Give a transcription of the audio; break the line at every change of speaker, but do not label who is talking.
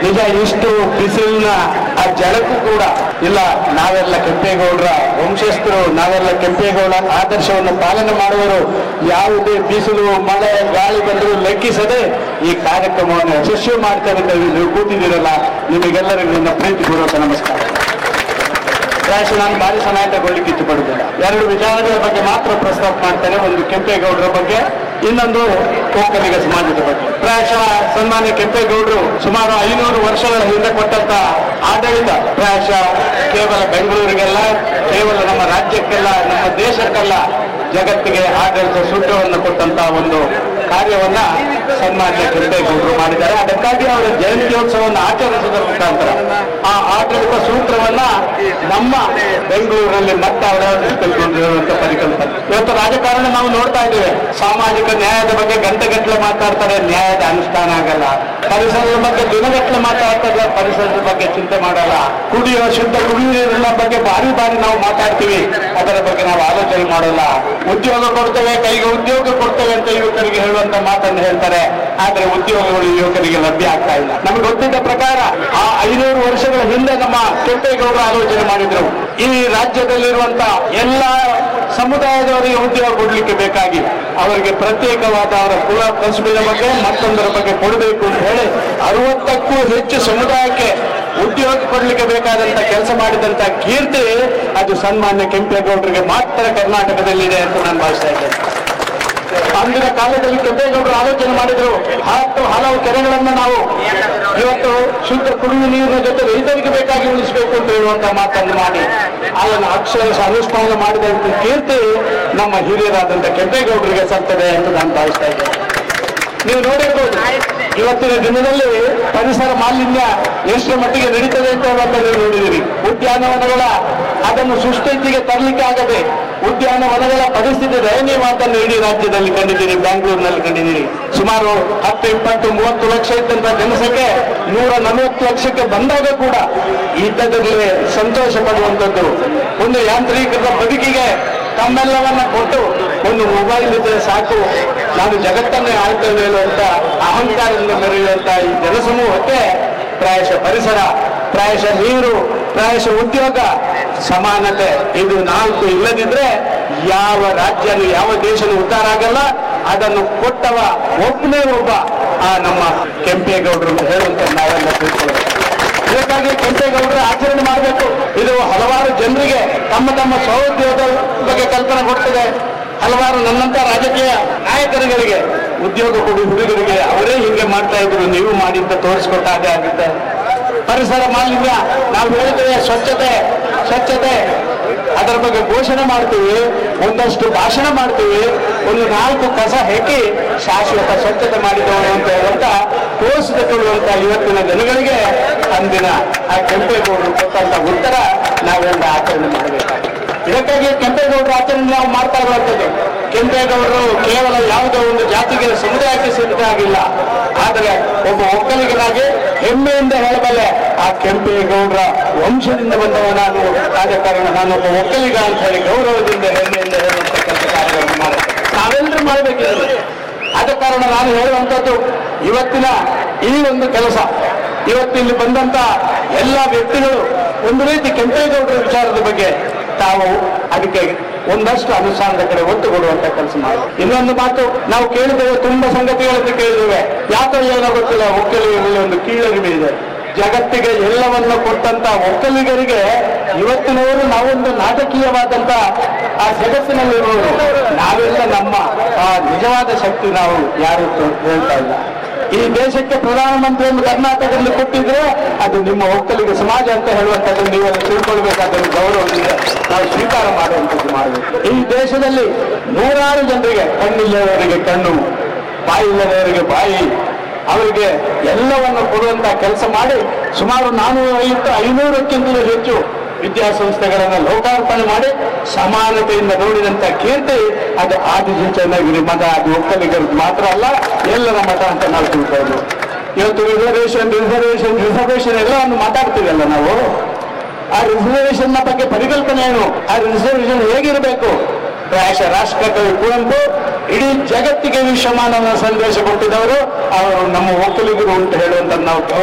ನಿಜ ಇಷ್ಟು ಬಿಸಿಲಿನ ಆ ಜಳಕ್ಕೂ ಕೂಡ ಇಲ್ಲ ನಾವೆಲ್ಲ ಕೆಂಪೇಗೌಡರ ವಂಶಸ್ಥರು ನಾವೆಲ್ಲ ಕೆಂಪೇಗೌಡ ಆದರ್ಶವನ್ನು ಪಾಲನೆ ಮಾಡುವವರು ಯಾವುದೇ ಬಿಸಿಲು ಮಳೆ ಗಾಳಿ ಬಂದರೂ ಲೆಕ್ಕಿಸದೆ ಈ ಕಾರ್ಯಕ್ರಮವನ್ನು ಯಶಸ್ವಿ ಮಾಡ್ತೇವೆ ಅಂತ ನೀವು ಕೂತಿದ್ದೀರಲ್ಲ ನಿಮಗೆಲ್ಲರಿಗೂ ನನ್ನ ಪ್ರೀತಿಪೂರ್ವಕ ನಮಸ್ಕಾರ ಪ್ರಾಯಶಃ ನಾನು ಭಾರಿ ಸಮಯ ತಗೊಳ್ಳಿಕ್ಕೆ ಇಷ್ಟಪಡುವುದಿಲ್ಲ ಎರಡು ವಿಚಾರಗಳ ಬಗ್ಗೆ ಮಾತ್ರ ಪ್ರಸ್ತಾಪ ಮಾಡ್ತೇನೆ ಒಂದು ಕೆಂಪೇಗೌಡರ ಬಗ್ಗೆ ಇನ್ನೊಂದು ಒಕ್ಕಲಿಗ ಸಮಾಜದ ಬಗ್ಗೆ ಪ್ರಾಯಶಃ ಸನ್ಮಾನ್ಯ ಕೆಂಪೇಗೌಡರು ಸುಮಾರು ಐನೂರು ವರ್ಷಗಳ ಹಿಂದೆ ಕೊಟ್ಟಂತ ಆಡಳಿತ ಪ್ರಾಯಶಃ ಕೇವಲ ಬೆಂಗಳೂರಿಗೆಲ್ಲ ಕೇವಲ ನಮ್ಮ ರಾಜ್ಯಕ್ಕೆಲ್ಲ ನಮ್ಮ ದೇಶಕ್ಕೆಲ್ಲ ಜಗತ್ತಿಗೆ ಆಡಳಿತ ಸೂತ್ರವನ್ನು ಕೊಟ್ಟಂತ ಒಂದು ಕಾರ್ಯವನ್ನ ಸನ್ಮಾನ್ಯ ಕೆಂಪೇಗೌಡರು ಮಾಡಿದ್ದಾರೆ ಅದಕ್ಕಾಗಿ ಅವರ ಜಯಂತ್ಯೋತ್ಸವವನ್ನು ಆಚರಿಸುವುದರ ಮುಖಾಂತರ ಆ ಆಡಳಿತ ಸೂತ್ರವನ್ನ ನಮ್ಮ ಬೆಂಗಳೂರಿನಲ್ಲಿ ಮತ್ತೆ ಅಳವಡಿಸಿಕೊಂಡಿರುವಂತ ಪರಿಕಲ್ಪನೆ ಇವತ್ತು ರಾಜಕಾರಣ ನಾವು ನೋಡ್ತಾ ಇದ್ದೇವೆ ಸಾಮಾಜಿಕ ನ್ಯಾಯದ ಬಗ್ಗೆ ಗಂಟೆಗಟ್ಟಲೆ ಮಾತಾಡ್ತಾರೆ ನ್ಯಾಯದ ಅನುಷ್ಠಾನ ಆಗಲ್ಲ ಪರಿಸರದ ಬಗ್ಗೆ ದಿನಗಟ್ಟಲೆ ಮಾತಾಡ್ತಾರೆ ಪರಿಸರದ ಬಗ್ಗೆ ಚಿಂತೆ ಮಾಡಲ್ಲ ಕುಡಿಯುವ ಶುದ್ಧ ಕುಡಿಯುವ ನೀರಿನ ಬಗ್ಗೆ ಬಾರಿ ಬಾರಿ ನಾವು ಮಾತಾಡ್ತೀವಿ ಅದರ ಬಗ್ಗೆ ನಾವು ಆಲೋಚನೆ ಮಾಡಲ್ಲ ಉದ್ಯೋಗ ಕೊಡ್ತೇವೆ ಕೈಗೆ ಉದ್ಯೋಗ ಕೊಡ್ತೇವೆ ಅಂತ ಯುವಕರಿಗೆ ಹೇಳುವಂತ ಮಾತನ್ನು ಹೇಳ್ತಾರೆ ಆದ್ರೆ ಉದ್ಯೋಗಗಳು ಯುವಕರಿಗೆ ಲಭ್ಯ ಆಗ್ತಾ ಇಲ್ಲ ನಮ್ಗೆ ಗೊತ್ತಿದ್ದ ಪ್ರಕಾರ ಆ ಐನೂರು ವರ್ಷಗಳ ಹಿಂದೆ ನಮ್ಮ ಕೆಂಪೇಗೌಡರು ಆಲೋಚನೆ ಮಾಡಿದ್ರು ಈ ರಾಜ್ಯದಲ್ಲಿರುವಂತ ಎಲ್ಲ ಸಮುದಾಯದವರಿಗೆ ಉದ್ಯೋಗ ಕೊಡ್ಲಿಕ್ಕೆ ಬೇಕಾಗಿ ಅವರಿಗೆ ಪ್ರತ್ಯೇಕವಾದ ಅವರ ಕುಲ ಕಸುಬಿನ ಬಗ್ಗೆ ಮತ್ತೊಂದರ ಬಗ್ಗೆ ಕೊಡಬೇಕು ಅಂತ ಹೇಳಿ ಅರವತ್ತಕ್ಕೂ ಹೆಚ್ಚು ಸಮುದಾಯಕ್ಕೆ ಉದ್ಯೋಗ ಕೊಡ್ಲಿಕ್ಕೆ ಬೇಕಾದಂತ ಕೆಲಸ ಮಾಡಿದಂತ ಕೀರ್ತಿ ಅದು ಸನ್ಮಾನ್ಯ ಕೆಂಪೇಗೌಡರಿಗೆ ಮಾತ್ರ ಕರ್ನಾಟಕದಲ್ಲಿದೆ ಅಂತ ನಾನು ಭಾವಿಸ್ತಾ ಇದ್ದೇನೆ ಅಂದಿನ ಕಾಲದಲ್ಲಿ ಕೆಂಪೇಗೌಡರು ಆಲೋಚನೆ ಮಾಡಿದ್ರು ಹತ್ತು ಹಲವು ಕೆರೆಗಳನ್ನ ನಾವು ಇವತ್ತು ಶುದ್ಧ ಕುಡಿಯುವ ನೀರಿನ ಜೊತೆ ರೈತರಿಗೆ ಬೇಕಾಗಿ ಉಳಿಸಬೇಕು ಅಂತ ಹೇಳುವಂತ ಮಾತನ್ನು ಮಾಡಿ ಅದನ್ನು ಅಕ್ಷರಶ ಅನುಷ್ಠಾನ ಮಾಡಿದಂತ ಕೀರ್ತಿ ನಮ್ಮ ಹಿರಿಯರಾದಂತ ಕೆಂಪೇಗೌಡರಿಗೆ ಸಲ್ತದೆ ಅಂತ ನಾನು ಭಾವಿಸ್ತಾ ಇದ್ದೇನೆ ನೀವು ನೋಡಿರ್ಬೋದು ಇವತ್ತಿನ ದಿನದಲ್ಲಿ ಪರಿಸರ ಮಾಲಿನ್ಯ ಎಷ್ಟರ ಮಟ್ಟಿಗೆ ನಡೀತದೆ ಅಂತ ಹೇಳುವಂತ ನೀವು ನೋಡಿದಿರಿ ಉದ್ಯಾನವನಗಳ ಅದನ್ನು ಸುಸ್ಥಿತಿಗೆ ತರಲಿಕ್ಕೆ ಆಗದೆ ಉದ್ಯಾನವನಗಳ ಪರಿಸ್ಥಿತಿ ದಯನೀಯವಾದನ್ನು ಇಡೀ ರಾಜ್ಯದಲ್ಲಿ ಕಂಡಿದ್ದೀರಿ ಬ್ಯಾಂಗ್ಳೂರಿನಲ್ಲಿ ಕಂಡಿದ್ದೀರಿ ಸುಮಾರು ಹತ್ತು ಇಪ್ಪತ್ತು ಮೂವತ್ತು ಲಕ್ಷ ಇದ್ದಂತ ಜನಸಂಖ್ಯೆ ನೂರ ನಲವತ್ತು ಲಕ್ಷಕ್ಕೆ ಬಂದಾಗ ಕೂಡ ಇದ್ದದರಲ್ಲಿ ಸಂತೋಷ ಪಡುವಂಥದ್ದು ಒಂದು ಯಾಂತ್ರೀಕೃತ ಬದುಕಿಗೆ ತಮ್ಮೆಲ್ಲವನ್ನ ಕೊಟ್ಟು ಒಂದು ಮೊಬೈಲ್ ಇದ್ರೆ ಸಾಕು ನಾನು ಜಗತ್ತನ್ನೇ ಆಳ್ತೇನೆ ಹೇಳುವಂತ ಅಹಂಕಾರದಿಂದ ಮೆರೆಯುವಂತ ಈ ಜನಸಮೂಹಕ್ಕೆ ಪ್ರಾಯಶಃ ಪರಿಸರ ಪ್ರಾಯಶಃ ನೀರು ಪ್ರಾಯಶಃ ಉದ್ಯೋಗ ಸಮಾನತೆ ಇದು ನಾಲ್ಕು ಇಲ್ಲದಿದ್ರೆ ಯಾವ ರಾಜ್ಯನೂ ಯಾವ ದೇಶನೂ ಉದ್ಧಾರ ಆಗಲ್ಲ ಅದನ್ನು ಕೊಟ್ಟವ ಒಬ್ಬನೇ ಒಬ್ಬ ಆ ನಮ್ಮ ಕೆಂಪೇಗೌಡರು ಅಂತ ಹೇಳುವಂತ ನಾವೆಲ್ಲ ತಿಳ್ಕೊಳ್ಬೇಕು ಇದಕ್ಕಾಗಿ ಕೆಂಪೇಗೌಡರು ಆಚರಣೆ ಮಾಡಬೇಕು ಇದು ಹಲವಾರು ಜನರಿಗೆ ತಮ್ಮ ತಮ್ಮ ಸ್ವಉದ್ಯೋಗದ ಬಗ್ಗೆ ಕಲ್ಪನೆ ಕೊಡ್ತದೆ ಹಲವಾರು ನನ್ನಂತ ರಾಜಕೀಯ ನಾಯಕರುಗಳಿಗೆ ಉದ್ಯೋಗ ಕೊಡಿ ಹುಡುಗರಿಗೆ ಅವರೇ ಹೀಗೆ ಮಾಡ್ತಾ ಇದ್ರು ನೀವು ಮಾಡಿ ಅಂತ ತೋರಿಸ್ಕೊಟ್ಟ ಹಾಗೆ ಆಗುತ್ತೆ ಪರಿಸರ ಮಾಲಿನ್ಯ ನಾವು ಹೇಳ್ತೇವೆ ಸ್ವಚ್ಛತೆ ಸ್ವಚ್ಛತೆ ಅದರ ಬಗ್ಗೆ ಘೋಷಣೆ ಮಾಡ್ತೀವಿ ಒಂದಷ್ಟು ಭಾಷಣ ಮಾಡ್ತೀವಿ ಒಂದು ನಾಲ್ಕು ಕಸ ಹೆಕ್ಕಿ ಶಾಶ್ವತ ಸ್ವಚ್ಛತೆ ಮಾಡಿದವರು ಅಂತ ಹೇಳುವಂತ ತೋರಿಸಿಕೊಳ್ಳುವಂತ ಇವತ್ತಿನ ಜನಗಳಿಗೆ ಅಂದಿನ ಆ ಕೆಂಪೇಗೌಡರು ಕೊಟ್ಟಂತ ಉತ್ತರ ನಾವೆಲ್ಲ ಆಚರಣೆ ಮಾಡಬೇಕಾಗಿದೆ ಇದಕ್ಕಾಗಿ ಕೆಂಪೇಗೌಡರ ಆಚರಣೆ ನಾವು ಮಾಡ್ತಾ ಇರುವಂಥದ್ದು ಕೆಂಪೇಗೌಡರು ಕೇವಲ ಯಾವುದೋ ಒಂದು ಜಾತಿಗೆ ಸಮುದಾಯಕ್ಕೆ ಸೀಮಿತ ಆಗಿಲ್ಲ ಆದರೆ ಒಬ್ಬ ಒಕ್ಕಲಿಗನಾಗಿ ಹೆಮ್ಮೆಯಿಂದ ಹೇಳಬಲ್ಲೆ ಆ ಕೆಂಪೇಗೌಡರ ವಂಶದಿಂದ ಬಂದವ ನಾನು ಆದ ಕಾರಣ ನಾನು ಒಬ್ಬ ಒಕ್ಕಲಿಗ ಅಂತ ಹೇಳಿ ಗೌರವದಿಂದ ಹೆಮ್ಮೆಯಿಂದ ಹೇಳುವಂತ ಕೆಲಸ ಕಾರ್ಯಗಳನ್ನು ಮಾಡುತ್ತೆ ನಾವೆಲ್ಲರೂ ಮಾಡಬೇಕಿದೆ ಆದ ಕಾರಣ ನಾನು ಹೇಳುವಂಥದ್ದು ಇವತ್ತಿನ ಈ ಒಂದು ಕೆಲಸ ಇವತ್ತಿಲ್ಲಿ ಬಂದಂತ ಎಲ್ಲ ವ್ಯಕ್ತಿಗಳು ಒಂದು ರೀತಿ ಕೆಂಪೇಗೌಡರ ವಿಚಾರದ ಬಗ್ಗೆ ತಾವು ಅದಕ್ಕೆ ಒಂದಷ್ಟು ಅನುಷ್ಠಾನದ ಕಡೆ ಒತ್ತು ಕೊಡುವಂತ ಕೆಲಸ ಮಾಡಿ ಇನ್ನೊಂದು ಮಾತು ನಾವು ಕೇಳಿದ್ದೇವೆ ತುಂಬಾ ಸಂಗತಿಗಳನ್ನು ಕೇಳಿದ್ದೇವೆ ಯಾಕೋ ಏನೋ ಗೊತ್ತಿಲ್ಲ ಒಕ್ಕಲಿಗರಲ್ಲಿ ಒಂದು ಕೀಳರಿಮೆ ಇದೆ ಜಗತ್ತಿಗೆ ಎಲ್ಲವನ್ನ ಕೊಟ್ಟಂತ ಒಕ್ಕಲಿಗರಿಗೆ ಇವತ್ತಿನವರು ನಾವೊಂದು ನಾಟಕೀಯವಾದಂತ ಆ ಜಗತ್ತಿನಲ್ಲಿರುವವರು ನಾವೆಲ್ಲ ನಮ್ಮ ಆ ನಿಜವಾದ ಶಕ್ತಿ ನಾವು ಯಾರು ತೋ- ಹೇಳ್ತಾ ಇಲ್ಲ ಈ ದೇಶಕ್ಕೆ ಪ್ರಧಾನಮಂತ್ರಿಯನ್ನು ಕರ್ನಾಟಕದಲ್ಲಿ ಕೊಟ್ಟಿದ್ರೆ ಅದು ನಿಮ್ಮ ಒಕ್ಕಲಿಗ ಸಮಾಜ ಅಂತ ಹೇಳುವಂಥದ್ದು ನೀವೆಲ್ಲ ತಿಳ್ಕೊಳ್ಬೇಕಾದ್ರೆ ಗೌರವದಿಂದ ನಾವು ಸ್ವೀಕಾರ ಮಾಡುವಂಥದ್ದು ಮಾಡಬೇಕು ಈ ದೇಶದಲ್ಲಿ ನೂರಾರು ಜನರಿಗೆ ಕಣ್ಣಿಲ್ಲದವರಿಗೆ ಕಣ್ಣು ಬಾಯಿ ಇಲ್ಲದವರಿಗೆ ಬಾಯಿ ಅವರಿಗೆ ಎಲ್ಲವನ್ನು ಕೊಡುವಂತ ಕೆಲಸ ಮಾಡಿ ಸುಮಾರು ನಾನೂರ ಐವತ್ತು ಐನೂರಕ್ಕಿಂತಲೂ ಹೆಚ್ಚು ವಿದ್ಯಾಸಂಸ್ಥೆಗಳನ್ನು ಲೋಕಾರ್ಪಣೆ ಮಾಡಿ ಸಮಾನತೆಯಿಂದ ನೋಡಿದಂತ ಕೀರ್ತಿ ಅದು ಆದಿಚುಂಚನಗಿರಿ ಮಠ ಅದು ಒಕ್ಕಲಿಗರದ್ದು ಮಾತ್ರ ಅಲ್ಲ ಎಲ್ಲರ ಮಠ ಅಂತ ನಾವು ತಿಳ್ಕೊಳ್ಳೋದು ಇವತ್ತು ರಿಸರ್ವೇಶನ್ ರಿಸರ್ವೇಶನ್ ರಿಸರ್ವೇಶನ್ ಎಲ್ಲವನ್ನು ಮಾತಾಡ್ತೀವಲ್ಲ ನಾವು ಆ ರಿಸರ್ವೇಶನ್ ಬಗ್ಗೆ ಪರಿಕಲ್ಪನೆ ಏನು ಆ ರಿಸರ್ವೇಶನ್ ಹೇಗಿರಬೇಕು ಪ್ರಾಯಶಃ ರಾಷ್ಟ್ರಕವಿ ಕುವೆಂಪು ಇಡೀ ಜಗತ್ತಿಗೆ ವಿಶ್ವಮಾನವ ಸಂದೇಶ ಕೊಟ್ಟಿದ್ದವರು ಅವರು ನಮ್ಮ ಒಕ್ಕಲಿಗರು ಅಂತ ಹೇಳುವಂತ ನಾವು